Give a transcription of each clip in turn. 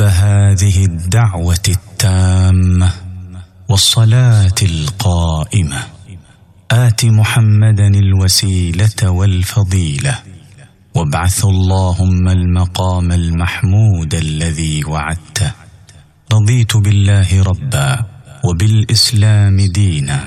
هذه الدعوه التامه والصلاه القائمه ات محمدا الوسيله والفضيله وابعث اللهم المقام المحمود الذي وعدته رضيت بالله ربا وبالاسلام دينا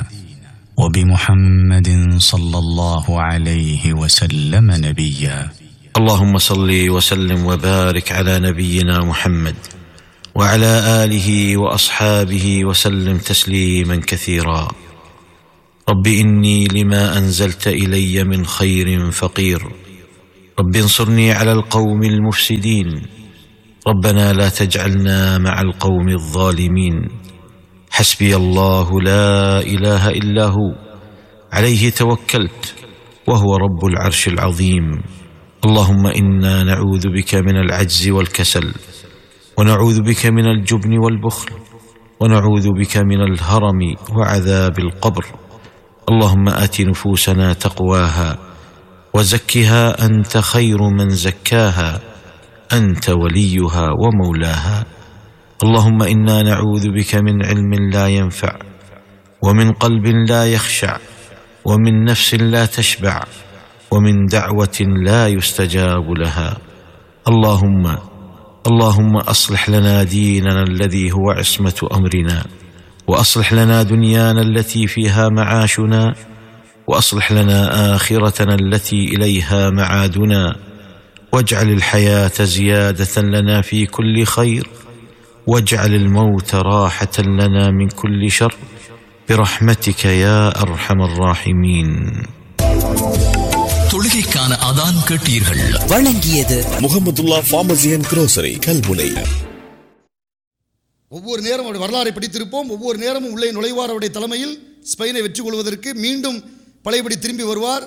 وبمحمد صلى الله عليه وسلم نبيا اللهم صل وسلم وبارك على نبينا محمد وعلى اله واصحابه وسلم تسليما كثيرا رب اني لما انزلت الي من خير فقير رب انصرني على القوم المفسدين ربنا لا تجعلنا مع القوم الظالمين حسبي الله لا اله الا هو عليه توكلت وهو رب العرش العظيم اللهم انا نعوذ بك من العجز والكسل ونعوذ بك من الجبن والبخل ونعوذ بك من الهرم وعذاب القبر اللهم ات نفوسنا تقواها وزكها انت خير من زكاها انت وليها ومولاها اللهم انا نعوذ بك من علم لا ينفع ومن قلب لا يخشع ومن نفس لا تشبع ومن دعوه لا يستجاب لها اللهم اللهم اصلح لنا ديننا الذي هو عصمه امرنا واصلح لنا دنيانا التي فيها معاشنا واصلح لنا اخرتنا التي اليها معادنا واجعل الحياه زياده لنا في كل خير واجعل الموت راحه لنا من كل شر برحمتك يا ارحم الراحمين தொழுகைக்கான அதான் கேட்டீர்கள் வழங்கியது Mohamedulla pharmacy and grocery Kalmunai ஒவ்வொரு நேரம் அவருடைய வரலாறை படித்திருப்போம் ஒவ்வொரு நேரமும் உள்ளே நுழைவார் அவருடைய தலைமையில் ஸ்பெயினை வெற்றி கொள்வதற்கு மீண்டும் பழையபடி திரும்பி வருவார்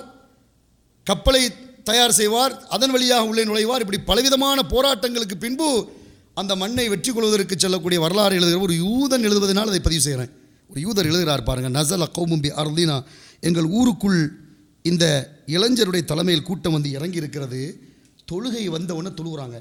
கப்பலை தயார் செய்வார் அதன் வழியாக உள்ளே நுழைவார் இப்படி பலவிதமான போராட்டங்களுக்கு பின்பு அந்த மண்ணை வெற்றி கொள்வதற்கு செல்லக்கூடிய வரலாறு எழுதுகிற ஒரு யூதன் எழுதுவதனால் அதை பதிவு செய்கிறேன் ஒரு யூதர் எழுதுகிறார் பாருங்க நசல் கௌமும்பி அர்தீனா எங்கள் ஊருக்குள் இந்த இளைஞருடைய தலைமையில் கூட்டம் வந்து இறங்கி இருக்கிறது தொழுகை வந்தவுடனே தொழுகிறாங்க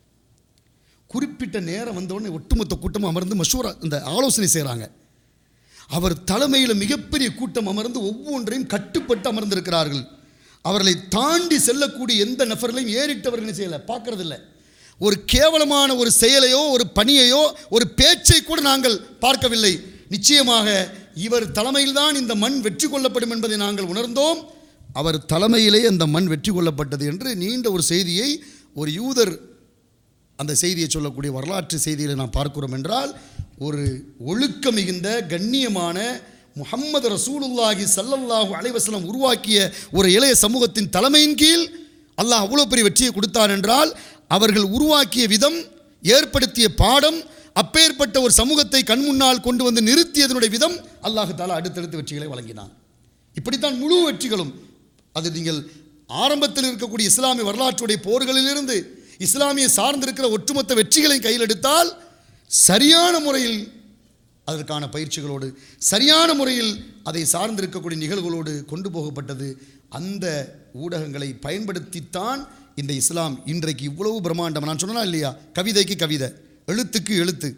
குறிப்பிட்ட நேரம் வந்தவுடனே ஒட்டுமொத்த கூட்டம் அமர்ந்து மஷூரா இந்த ஆலோசனை செய்கிறாங்க அவர் தலைமையில் மிகப்பெரிய கூட்டம் அமர்ந்து ஒவ்வொன்றையும் கட்டுப்பட்டு அமர்ந்திருக்கிறார்கள் அவர்களை தாண்டி செல்லக்கூடிய எந்த நபர்களையும் ஏறிட்டவர்கள் என்ன செய்யலை பார்க்கறதில்ல ஒரு கேவலமான ஒரு செயலையோ ஒரு பணியையோ ஒரு பேச்சை கூட நாங்கள் பார்க்கவில்லை நிச்சயமாக இவர் தலைமையில்தான் இந்த மண் வெற்றி கொள்ளப்படும் என்பதை நாங்கள் உணர்ந்தோம் அவர் தலைமையிலே அந்த மண் வெற்றி கொள்ளப்பட்டது என்று நீண்ட ஒரு செய்தியை ஒரு யூதர் அந்த செய்தியை சொல்லக்கூடிய வரலாற்று செய்திகளை நாம் பார்க்கிறோம் என்றால் ஒரு ஒழுக்க மிகுந்த கண்ணியமான முஹம்மது ரசூலுல்லாஹி ஸல்லல்லாஹு அலைஹி வஸல்லம் உருவாக்கிய ஒரு இளைய சமூகத்தின் தலைமையின் கீழ் அல்லாஹ் அவ்வளோ பெரிய வெற்றியை கொடுத்தார் என்றால் அவர்கள் உருவாக்கிய விதம் ஏற்படுத்திய பாடம் அப்பேற்பட்ட ஒரு சமூகத்தை கண் முன்னால் கொண்டு வந்து நிறுத்தியதனுடைய விதம் அல்லாஹு தாலா அடுத்தடுத்து வெற்றிகளை வழங்கினான் இப்படித்தான் முழு வெற்றிகளும் அது நீங்கள் ஆரம்பத்தில் இருக்கக்கூடிய இஸ்லாமிய வரலாற்றுடைய போர்களிலிருந்து இஸ்லாமிய சார்ந்திருக்கிற ஒட்டுமொத்த வெற்றிகளை கையில் எடுத்தால் சரியான முறையில் அதற்கான பயிற்சிகளோடு சரியான முறையில் அதை சார்ந்திருக்கக்கூடிய நிகழ்வுகளோடு கொண்டு போகப்பட்டது அந்த ஊடகங்களை பயன்படுத்தித்தான் இந்த இஸ்லாம் இன்றைக்கு இவ்வளவு பிரம்மாண்டம் நான் சொன்னா இல்லையா கவிதைக்கு கவிதை எழுத்துக்கு எழுத்து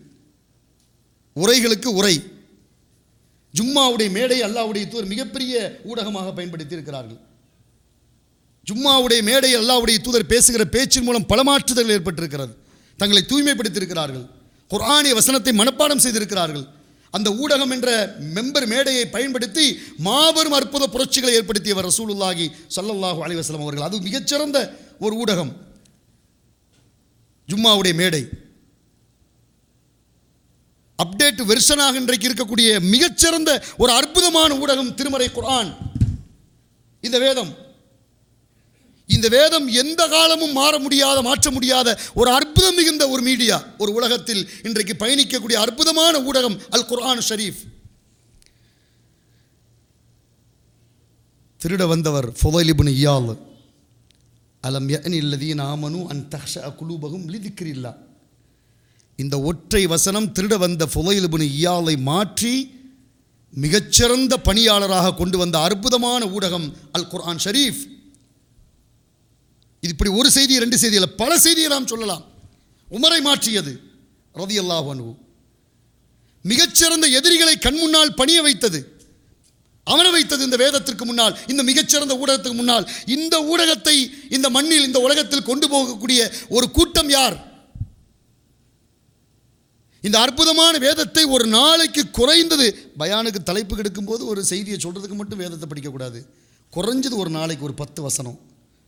உரைகளுக்கு உரை ஜும்மாவுடைய மேடை அல்லாவுடைய தூதர் மிகப்பெரிய ஊடகமாக பயன்படுத்தி இருக்கிறார்கள் ஜும்மாவுடைய மேடை அல்லாவுடைய தூதர் பேசுகிற பேச்சின் மூலம் பல மாற்றுதல்கள் ஏற்பட்டிருக்கிறது தங்களை தூய்மைப்படுத்தியிருக்கிறார்கள் குர்ஆனிய வசனத்தை மனப்பாடம் செய்திருக்கிறார்கள் அந்த ஊடகம் என்ற மெம்பர் மேடையை பயன்படுத்தி மாபெரும் அற்புத புரட்சிகளை ஏற்படுத்தியவர் ரசூலுல்லாஹி ஸல்லல்லாஹு அலைஹி வஸல்லம் அவர்கள் அது மிகச்சிறந்த ஒரு ஊடகம் ஜும்மாவுடைய மேடை அப்டேட் வெர்ஷனாக இன்றைக்கு இருக்கக்கூடிய மிகச்சிறந்த ஒரு அற்புதமான ஊடகம் திருமறை குர்ஆன் இந்த வேதம் இந்த வேதம் எந்த காலமும் மாற முடியாத மாற்ற முடியாத ஒரு அற்புதம் மிகுந்த ஒரு மீடியா ஒரு உலகத்தில் இன்றைக்கு பயணிக்கக்கூடிய அற்புதமான ஊடகம் அல் குர்ஆன் ஷரீஃப் திருட வந்தவர் ஃபுதைலிபுன் இயால் அலம் யஅனி அல்லதீன ஆமனு அன் தஹ்ஷா குலூபகும் லிதிக்ரில்லா இந்த ஒற்றை வசனம் திருட வந்த ஃபுதைலிபுன் இயாலை மாற்றி மிகச்சிறந்த பணியாளராக கொண்டு வந்த அற்புதமான ஊடகம் அல் குர்ஆன் ஷரீஃப் இது இப்படி ஒரு செய்தி ரெண்டு செய்தி இல்லை பல செய்தியை நாம் சொல்லலாம் உமரை மாற்றியது ரதியல்லாஹு அன்ஹு மிகச்சிறந்த எதிரிகளை கண் முன்னால் பணிய வைத்தது அமர வைத்தது இந்த வேதத்திற்கு முன்னால் இந்த மிகச்சிறந்த ஊடகத்துக்கு முன்னால் இந்த ஊடகத்தை இந்த மண்ணில் இந்த உலகத்தில் கொண்டு போகக்கூடிய ஒரு கூட்டம் யார் இந்த அற்புதமான வேதத்தை ஒரு நாளைக்கு குறைந்தது பயானுக்கு தலைப்பு கெடுக்கும்போது ஒரு செய்தியை சொல்றதுக்கு மட்டும் வேதத்தை படிக்கக்கூடாது குறைஞ்சது ஒரு நாளைக்கு ஒரு பத்து வசனம்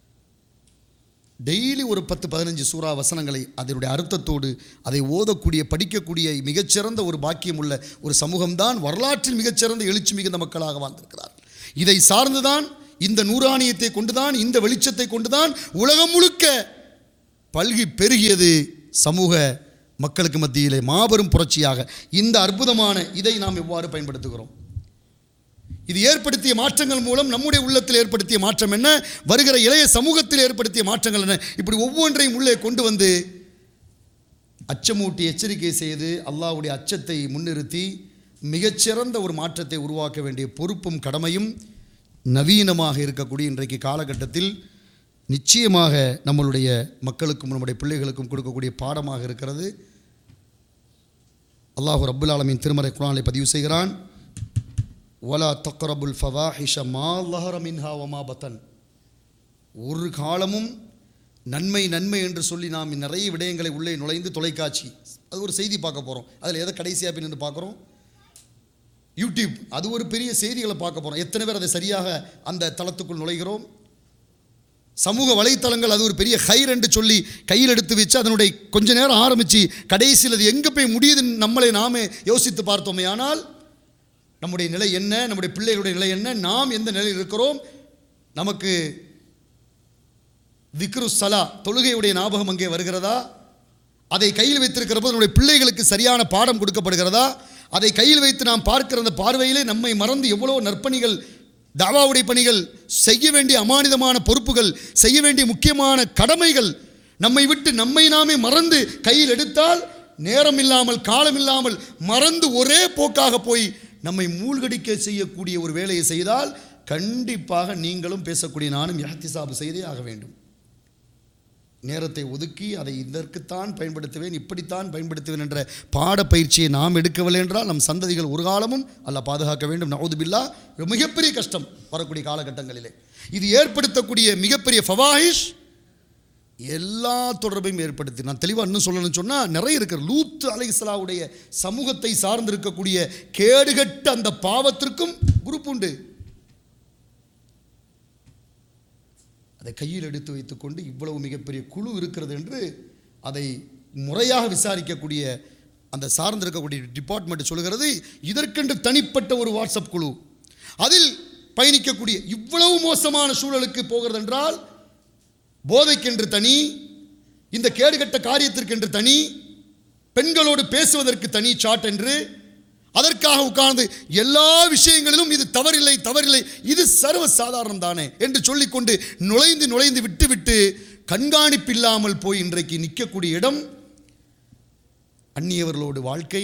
டெய்லி ஒரு பத்து பதினஞ்சு சூறா வசனங்களை அதனுடைய அர்த்தத்தோடு அதை ஓதக்கூடிய படிக்கக்கூடிய மிகச்சிறந்த ஒரு பாக்கியம் உள்ள ஒரு சமூகம்தான் வரலாற்றில் மிகச்சிறந்த எழுச்சி மிகுந்த மக்களாக வாழ்ந்திருக்கிறார் இதை சார்ந்துதான் இந்த நூறாணியத்தை கொண்டுதான் இந்த வெளிச்சத்தை கொண்டுதான் உலகம் முழுக்க பல்கி பெருகியது சமூக மக்களுக்கு மத்தியிலே மாபெரும் புரட்சியாக இந்த அற்புதமான இதை நாம் எவ்வாறு பயன்படுத்துகிறோம் இது ஏற்படுத்திய மாற்றங்கள் மூலம் நம்முடைய உள்ளத்தில் ஏற்படுத்திய மாற்றம் என்ன வருகிற இளைய சமூகத்தில் ஏற்படுத்திய மாற்றங்கள் என்ன இப்படி ஒவ்வொன்றையும் உள்ளே கொண்டு வந்து அச்சமூட்டி எச்சரிக்கை செய்து அல்லாஹ்வுடைய அச்சத்தை முன்னிறுத்தி மிகச்சிறந்த ஒரு மாற்றத்தை உருவாக்க வேண்டிய பொறுப்பும் கடமையும் நவீனமாக இருக்கக்கூடிய இன்றைக்கு காலகட்டத்தில் நிச்சயமாக நம்மளுடைய மக்களுக்கும் நம்முடைய பிள்ளைகளுக்கும் கொடுக்கக்கூடிய பாடமாக இருக்கிறது அல்லாஹு ரப்புல் ஆலமீன் திருமறை குரானை பதிவு செய்கிறான் ஒலா தக்ரபுல் ஃபவாஹிஷ மா லஹர மின்ஹா வமா பத்தன் ஒரு காலமும் நன்மை நன்மை என்று சொல்லி நாம் நிறைய விடயங்களை உள்ளே நுழைந்து தொலைக்காட்சி அது ஒரு செய்தி பார்க்க போகிறோம் அதில் எதை கடைசியாக போய் நின்று பார்க்குறோம் யூடியூப் அது ஒரு பெரிய செய்திகளை பார்க்க போகிறோம் எத்தனை பேர் அதை சரியாக அந்த தளத்துக்குள் நுழைகிறோம் சமூக வலைத்தளங்கள் அது ஒரு பெரிய ஹைர் என்று சொல்லி கையில் எடுத்து வச்சு அதனுடைய கொஞ்ச நேரம் ஆரம்பித்து கடைசியில் அது எங்கே போய் முடியுதுன்னு நம்மளை நாமே யோசித்து பார்த்தோமே ஆனால் நம்முடைய நிலை என்ன நம்முடைய பிள்ளைகளுடைய நிலை என்ன நாம் எந்த நிலையில் இருக்கிறோம் நமக்கு திக்ரு சலா தொழுகையுடைய ஞாபகம் அங்கே வருகிறதா அதை கையில் வைத்திருக்கிற போது நம்முடைய பிள்ளைகளுக்கு சரியான பாடம் கொடுக்கப்படுகிறதா அதை கையில் வைத்து நாம் பார்க்கிற அந்த பார்வையிலே நம்மை மறந்து எவ்வளோ நற்பணிகள் தாவாவுடைய பணிகள் செய்ய வேண்டிய அமானிதமான பொறுப்புகள் செய்ய வேண்டிய முக்கியமான கடமைகள் நம்மை விட்டு நம்மை நாமே மறந்து கையில் எடுத்தால் நேரம் இல்லாமல் காலம் இல்லாமல் மறந்து ஒரே போக்காக போய் நம்மை மூழ்கடிக்க செய்யக்கூடிய ஒரு வேலையை செய்தால் கண்டிப்பாக நீங்களும் பேசக்கூடிய நானும் யாத்திசாபு செய்தே ஆக வேண்டும் நேரத்தை ஒதுக்கி அதை இதற்குத்தான் பயன்படுத்துவேன் இப்படித்தான் பயன்படுத்துவேன் என்ற பாடப்பயிற்சியை நாம் எடுக்கவில்லை என்றால் நம் சந்ததிகள் ஒரு காலமும் அல்ல பாதுகாக்க வேண்டும் நவுதுபில்லா ஒரு மிகப்பெரிய கஷ்டம் வரக்கூடிய காலகட்டங்களிலே இது ஏற்படுத்தக்கூடிய மிகப்பெரிய ஃபவாஹிஷ் எல்லா தொடர்பையும் ஏற்படுத்தி நான் தெளிவாக இன்னும் சொல்லணும்னு சொன்னால் நிறைய இருக்கிற லூத் அலைஹிஸ்ஸலாவுடைய சமூகத்தை சார்ந்து இருக்கக்கூடிய கேடுகட்ட அந்த பாவத்திற்கும் குரூப் உண்டு அதை கையில் எடுத்து வைத்துக்கொண்டு இவ்வளவு மிகப்பெரிய குழு இருக்கிறது என்று அதை முறையாக விசாரிக்கக்கூடிய அந்த சார்ந்திருக்கக்கூடிய டிபார்ட்மெண்ட் சொல்கிறது இதற்கென்று தனிப்பட்ட ஒரு வாட்ஸ்அப் குழு அதில் பயணிக்கக்கூடிய இவ்வளவு மோசமான சூழலுக்கு போகிறது என்றால் போதைக்கென்று தனி இந்த கேடுகட்ட காரியத்திற்கென்று தனி பெண்களோடு பேசுவதற்கு தனி சாட் என்று அதற்காக உட்கார்ந்து எல்லா விஷயங்களிலும் இது தவறில்லை தவறில்லை இது சர்வ சாதாரணம் தானே என்று சொல்லிக்கொண்டு நுழைந்து நுழைந்து விட்டு விட்டு கண்காணிப்பு இல்லாமல் போய் இன்றைக்கு நிற்கக்கூடிய இடம் அந்நியவர்களோடு வாழ்க்கை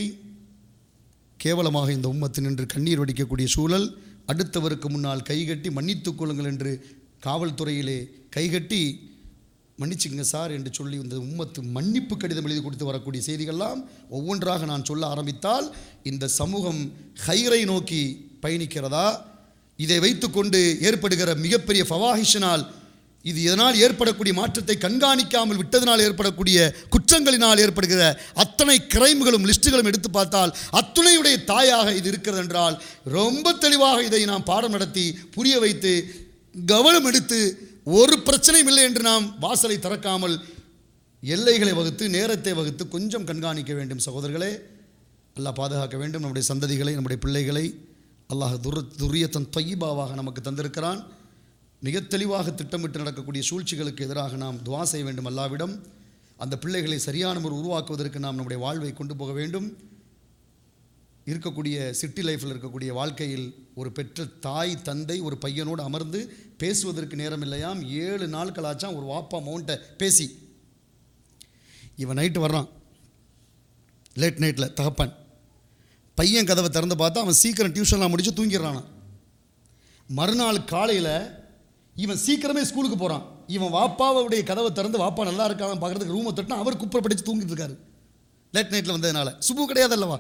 கேவலமாக இந்த உம்மத்து நின்று கண்ணீர் வடிக்கக்கூடிய சூழல் அடுத்தவருக்கு முன்னால் கைகட்டி மன்னித்துக் கொள்ளுங்கள் என்று காவல்துறையிலே கைகட்டி மன்னிச்சுங்க சார் என்று சொல்லி இந்த உம்மத்து மன்னிப்பு கடிதம் எழுதி கொடுத்து வரக்கூடிய செய்திகள்லாம் ஒவ்வொன்றாக நான் சொல்ல ஆரம்பித்தால் இந்த சமூகம் ஹைரை நோக்கி பயணிக்கிறதா இதை வைத்துக்கொண்டு ஏற்படுகிற மிகப்பெரிய ஃபவாஹிஷினால் இது இதனால் ஏற்படக்கூடிய மாற்றத்தை கண்காணிக்காமல் விட்டதனால் ஏற்படக்கூடிய குற்றங்களினால் ஏற்படுகிற அத்தனை கிரைம்களும் லிஸ்ட்டுகளும் எடுத்து பார்த்தால் அத்துணையுடைய தாயாக இது இருக்கிறது என்றால் ரொம்ப தெளிவாக இதை நாம் பாடம் நடத்தி புரிய வைத்து கவனம் எடுத்து ஒரு பிரச்சனையும் இல்லை என்று நாம் வாசலை திறக்காமல் எல்லைகளை வகுத்து நேரத்தை வகுத்து கொஞ்சம் கண்காணிக்க வேண்டும் சகோதரர்களே அல்லாஹ் பாதுகாக்க வேண்டும் நம்முடைய சந்ததிகளை நம்முடைய பிள்ளைகளை அல்லாஹ் துர் துரியத்தன் தொய்பாவாக நமக்கு தந்திருக்கிறான் மிக தெளிவாக திட்டமிட்டு நடக்கக்கூடிய சூழ்ச்சிகளுக்கு எதிராக நாம் துவா செய்ய வேண்டும் அல்லாவிடம் அந்த பிள்ளைகளை சரியான முறை உருவாக்குவதற்கு நாம் நம்முடைய வாழ்வை கொண்டு போக வேண்டும் இருக்கக்கூடிய சிட்டி லைஃப்பில் இருக்கக்கூடிய வாழ்க்கையில் ஒரு பெற்ற தாய் தந்தை ஒரு பையனோடு அமர்ந்து பேசுவதற்கு நேரம் இல்லையாம் ஏழு நாட்களாச்சாம் ஒரு வாப்பா மவுண்ட்டை பேசி இவன் நைட்டு வர்றான் லேட் நைட்டில் தகப்பன் பையன் கதவை திறந்து பார்த்தா அவன் சீக்கிரம் டியூஷன்லாம் முடிச்சு தூங்கிடுறானா மறுநாள் காலையில் இவன் சீக்கிரமே ஸ்கூலுக்கு போகிறான் இவன் வாப்பாவுடைய கதவை திறந்து வாப்பா நல்லா இருக்கான்னு பார்க்குறதுக்கு ரூமை தட்டினா அவர் குப்பை படித்து தூங்கிட்டு இருக்காரு லேட் நைட்டில் வந்ததுனால சுபு கிடையாது அல்லவா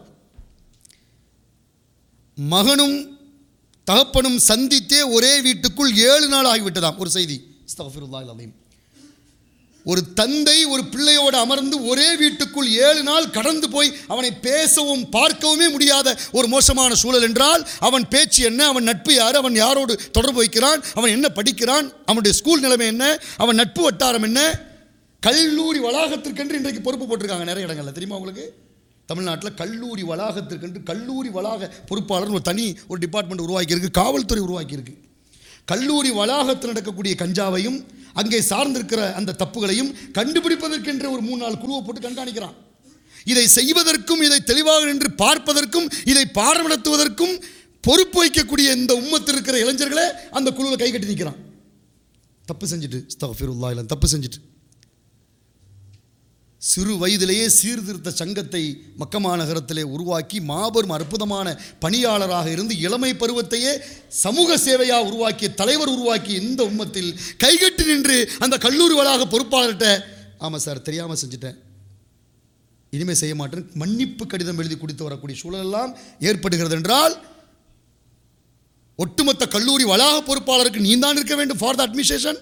மகனும் தகப்பனும் சந்தித்தே ஒரே வீட்டுக்குள் ஏழு நாள் ஆகிவிட்டதாம் ஒரு செய்தி அஸ்தக்ஃபிருல்லாஹில் அலீம் ஒரு தந்தை ஒரு பிள்ளையோடு அமர்ந்து ஒரே வீட்டுக்குள் ஏழு நாள் கடந்து போய் அவனை பேசவும் பார்க்கவுமே முடியாத ஒரு மோசமான சூழல் என்றால் அவன் பேச்சு என்ன அவன் நட்பு யார் அவன் யாரோடு தொடர்பு வைக்கிறான் அவன் என்ன படிக்கிறான் அவனுடைய ஸ்கூல் நிலைமை என்ன அவன் நட்பு வட்டாரம் என்ன கல்லூரி வளாகத்திற்கென்று இன்றைக்கு பொறுப்பு போட்டிருக்காங்க நிறைய இடங்கள்ல தெரியுமா உங்களுக்கு தமிழ்நாட்டில் கல்லூரி வளாகத்திற்கென்று கல்லூரி வளாக பொறுப்பாளர் ஒரு தனி ஒரு டிபார்ட்மெண்ட் உருவாக்கியிருக்கு காவல்துறை உருவாக்கியிருக்கு கல்லூரி வளாகத்தில் நடக்கக்கூடிய கஞ்சாவையும் அங்கே சார்ந்திருக்கிற அந்த தப்புகளையும் கண்டுபிடிப்பதற்கென்ற ஒரு மூணு நாள் குழுவை போட்டு கண்காணிக்கிறான் இதை செய்வதற்கும் இதை தெளிவாக நின்று பார்ப்பதற்கும் இதை பாடம் நடத்துவதற்கும் பொறுப்பு வைக்கக்கூடிய இந்த உம்மத்தில் இருக்கிற இளைஞர்களே அந்த குழுவில் கை கட்டி நிற்கிறான் தப்பு செஞ்சுட்டு ஸ்தஃபிருல்லா இல்லை தப்பு செஞ்சுட்டு சிறு வயதிலேயே சீர்திருத்த சங்கத்தை மக்கமா நகரத்திலே உருவாக்கி மாபெரும் அற்புதமான பணியாளராக இருந்து இளமை பருவத்தையே சமூக சேவையாக உருவாக்கிய தலைவர் உருவாக்கிய இந்த உம்மத்தில் கைகட்டி நின்று அந்த கல்லூரி வளாக பொறுப்பாளர்கிட்ட ஆமாம் சார் தெரியாமல் செஞ்சுட்டேன் இனிமேல் செய்ய மாட்டேன் மன்னிப்பு கடிதம் எழுதி கொடுத்து வரக்கூடிய சூழலெல்லாம் ஏற்படுகிறது என்றால் ஒட்டுமொத்த கல்லூரி வளாக பொறுப்பாளருக்கு நீ தான் இருக்க வேண்டும் ஃபார் த அட்மினிஸ்ட்ரேஷன்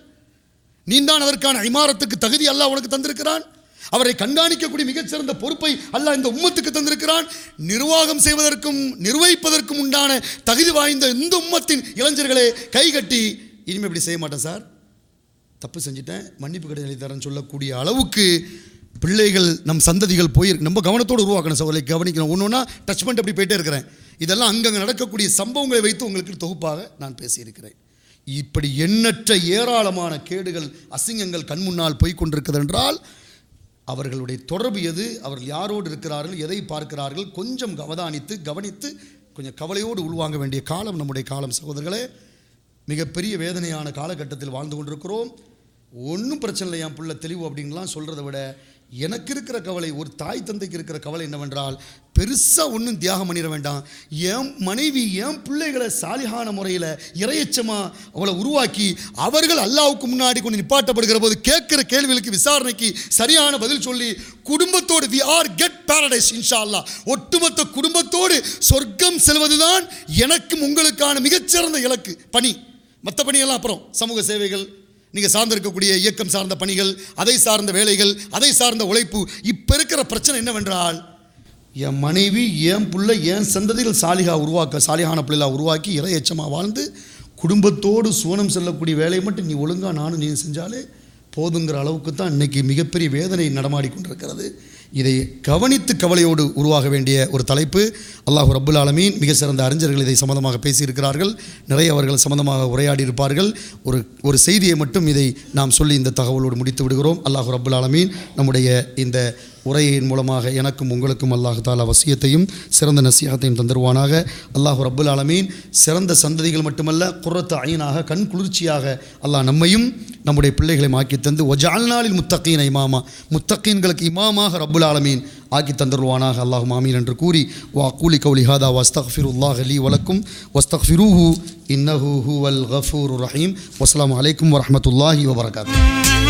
நீ தான் அதற்கான இமாரத்துக்கு தகுதி அல்லாஹ் உனக்கு தந்திருக்கிறான் அவரை கண்காணிக்கக்கூடிய மிகச்சிறந்த பொறுப்பை அல்லாஹ் இந்த உம்மத்துக்கு தந்திருக்கிறான் நிர்வாகம் செய்வதற்கும் நிர்வகிப்பதற்கும் உண்டான தகுதி வாய்ந்த இந்த உம்மத்தின் இளைஞர்களே கைகட்டி இனிமேல் இப்படி செய்ய மாட்டேன் சார் தப்பு செஞ்சுட்டேன் மன்னிப்பு கடிதம் எழுதி தரேன்னு சொல்லக்கூடிய அளவுக்கு பிள்ளைகள் நம் சந்ததிகள் போயிருக்கு நம்ம கவனத்தோடு உருவாக்கணும் சோதனை கவனிக்கணும் ஒன்று ஒன்றா டச் பண்ணிட்டு அப்படி போயிட்டே இருக்கிறேன் இதெல்லாம் அங்கங்கே நடக்கக்கூடிய சம்பவங்களை வைத்து உங்களுக்கு தொகுப்பாக நான் பேசியிருக்கிறேன் இப்படி எண்ணற்ற ஏராளமான கேடுகள் அசிங்கங்கள் கண் முன்னால் போய் கொண்டிருக்கிறது என்றால் அவர்களுடைய தொடர்பு எது அவர்கள் யாரோடு இருக்கிறார்கள் எதை பார்க்கிறார்கள் கொஞ்சம் அவதானித்து கவனித்து கொஞ்சம் கவலையோடு உள்வாங்க வேண்டிய காலம் நம்முடைய காலம் சகோதரர்களே மிகப்பெரிய வேதனையான காலகட்டத்தில் வாழ்ந்து கொண்டிருக்கிறோம் ஒன்றும் பிரச்சனை இல்லை என் பிள்ளை தெளிவு அப்படின்லாம் சொல்கிறத விட எனக்கு இருக்கிற கவலை ஒரு தாய் தந்தைக்கு இருக்கிற கவலை என்னவென்றால் பெருசாக ஒன்றும் தியாகம் பண்ணிட வேண்டாம் என் மனைவி என் பிள்ளைகளை சாலிகான முறையில் இரையச்சமாக அவளை உருவாக்கி அவர்கள் அல்லாவுக்கு முன்னாடி கொண்டு நிப்பாட்டப்படுகிற போது கேட்குற கேள்விகளுக்கு விசாரணைக்கு சரியான பதில் சொல்லி குடும்பத்தோடு வி ஆர் கெட் பாரடைஸ் இன்ஷா அல்லாஹ் ஒட்டுமொத்த குடும்பத்தோடு சொர்க்கம் செல்வதுதான் எனக்கும் உங்களுக்கான மிகச்சிறந்த இலக்கு பணி மற்ற பணியெல்லாம் அப்புறம் சமூக சேவைகள் நீங்கள் சார்ந்திருக்கக்கூடிய இயக்கம் சார்ந்த பணிகள் அதை சார்ந்த வேலைகள் அதை சார்ந்த உழைப்பு இப்போ இருக்கிற பிரச்சனை என்னவென்றால் என் மனைவி என் பிள்ளை என் சந்ததிகள் சாலிகா உருவாக்க சாலிகான பிள்ளைகளா உருவாக்கி இறை எச்சமாக வாழ்ந்து குடும்பத்தோடு சுவனம் செல்லக்கூடிய வேலையை மட்டும் நீ ஒழுங்காக நானும் நீ செஞ்சாலே போதுங்கிற அளவுக்கு தான் இன்னைக்கு மிகப்பெரிய வேதனை நடமாடி கொண்டிருக்கிறது இதை கவனித்து கவலையோடு உருவாக வேண்டிய ஒரு தலைப்பு அல்லாஹ் ரப்புல் ஆலமீன் மிக சிறந்த அறிஞர்கள் இதை சம்பந்தமாக பேசியிருக்கிறார்கள் நிறைய அவர்கள் சம்பந்தமாக உரையாடி இருப்பார்கள் ஒரு ஒரு செய்தியை மட்டும் இதை நாம் சொல்லி இந்த தகவலோடு முடித்து விடுகிறோம் அல்லாஹ் ரப்புல் ஆலமீன் நம்முடைய இந்த உரையின் மூலமாக எனக்கும் உங்களுக்கும் அல்லாஹ் தாலா வசியத்தையும் சிறந்த நசியகத்தையும் தந்துருவானாக அல்லாஹ் ரப்புல் ஆலமீன் சிறந்த சந்ததிகள் மட்டுமல்ல குர்ரத்து ஐனாக கண் குளிர்ச்சியாக அல்லாஹ் நம்மையும் நம்முடைய பிள்ளைகளை ஆக்கி தந்து ஒஜால்நாளில் முத்தகீன் இமாமா முத்தகீன்களுக்கு இமாமாக ரப்புல் ஆலமீன் ஆக்கி தந்துருவானாக அல்லாஹ் மாமீன் என்று கூறி வா கூலி கௌலி ஹாதா வஸ்தக்ஃபிருல்லாஹ் லி வலக்கும் வஸ்தக்ஃபிரூஹு இன்னஹு ஹுவல் கஃபூர் ரஹீம் வஸ்ஸலாமு அலைக்கும் வரஹ்மத்துல்லாஹி வபரகாத்துஹு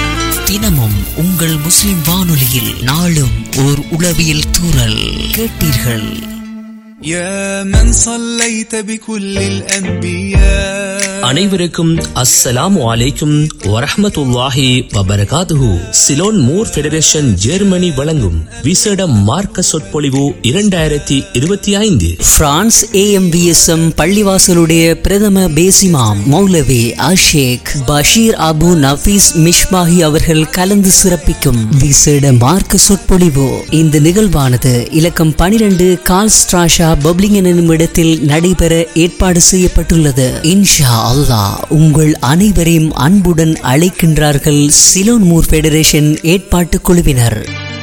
தினமும் உங்கள் முஸ்லிம் வானொலியில் நாளும் ஓர் உளவியல் தூறல் கேட்டீர்கள் يا من صليت بكل الأنبياء அனைவருக்கும் அஸ்ஸலாமு அலைக்கும் வரஹ்மத்துல்லாஹி வபரகாதுஹு சிலோன் மூர் ஃபெடரேஷன் ஜெர்மனி வழங்கும் விசேட மார்க்க சொற்பொழிவு இரண்டாயிரத்தி இருபத்தி ஐந்து பிரான்ஸ் ஏஎம்பிஎஸ்எம் பள்ளிவாசலுடைய பிரதம பேசிமாம் மௌலவி அஷேக் பஷீர் அபு நஃபீஸ் மிஷ்மாஹி அவர்கள் கலந்து சிறப்பிக்கும் விசேட மார்க்க சொற்பொழிவு இந்த நிகழ்வானது இலக்கம் பனிரெண்டு கால் ஸ்ட்ராஷா பப்ளிங்கன் எனும் இடத்தில் நடைபெற ஏற்பாடு செய்யப்பட்டுள்ளது இன்ஷா அல்லாஹ் உங்கள் அனைவரையும் அன்புடன் அழைக்கின்றார்கள் சிலோன் மூர் ஃபெடரேஷன் ஏற்பாட்டு குழுவினர்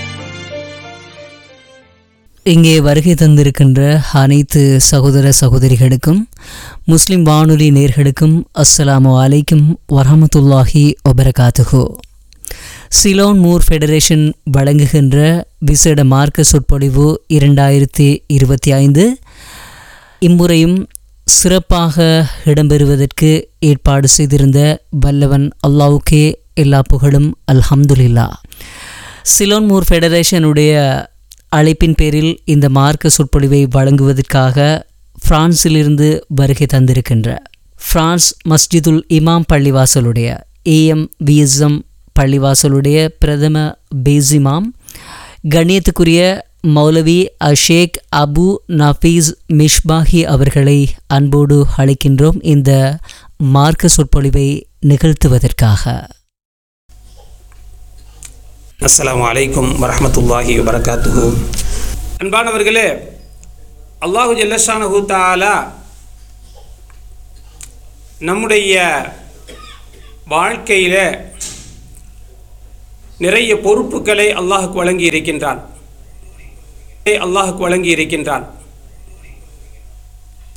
இங்கே வருகை தந்திருக்கின்ற அனைத்து சகோதர சகோதரிகளுக்கும் முஸ்லிம் வானொலி நேர்களுக்கும் அஸ்ஸலாமு அலைக்கும் வரஹமத்துல்லாஹி வபரகாத்துஹு சிலோன் மூர் ஃபெடரேஷன் வழங்குகின்ற விசேட மார்க்க சொற்பொழிவு இரண்டாயிரத்தி இருபத்தி ஐந்து இம்முறையும் சிறப்பாக இடம்பெறுவதற்கு ஏற்பாடு செய்திருந்த வல்லவன் அல்லாவுக்கே எல்லா புகழும் அல்ஹம்துலில்லா சிலோன் மூர் ஃபெடரேஷனுடைய அழைப்பின் பேரில் இந்த மார்க்க சொற்பொழிவை வழங்குவதற்காக பிரான்சிலிருந்து வருகை தந்திருக்கின்ற பிரான்ஸ் மஸ்ஜிதுல் இமாம் பள்ளிவாசலுடைய ஏஎம் விஎஸ்எம் பள்ளிவாசலுடைய பிரதம பேசிமாம் கண்ணியத்துக்குரிய மௌலவி அஷேக் அபு நஃபீஸ் மிஷ்பாஹி அவர்களை அன்போடு அழைக்கின்றோம் இந்த மார்க்க சொற்பொழிவை நிகழ்த்துவதற்காக அஸ்ஸலாமு அலைக்கும் வரஹ்மத்துல்லாஹி வபரகாத்துஹு அன்பானவர்களே அல்லாஹு ஜல்லஷானஹு தாலா நம்முடைய வாழ்க்கையில் நிறைய பொறுப்புகளை அல்லாஹுக்கு வழங்கி இருக்கின்றான் அல்லாஹுக்கு வழங்கி இருக்கின்றான்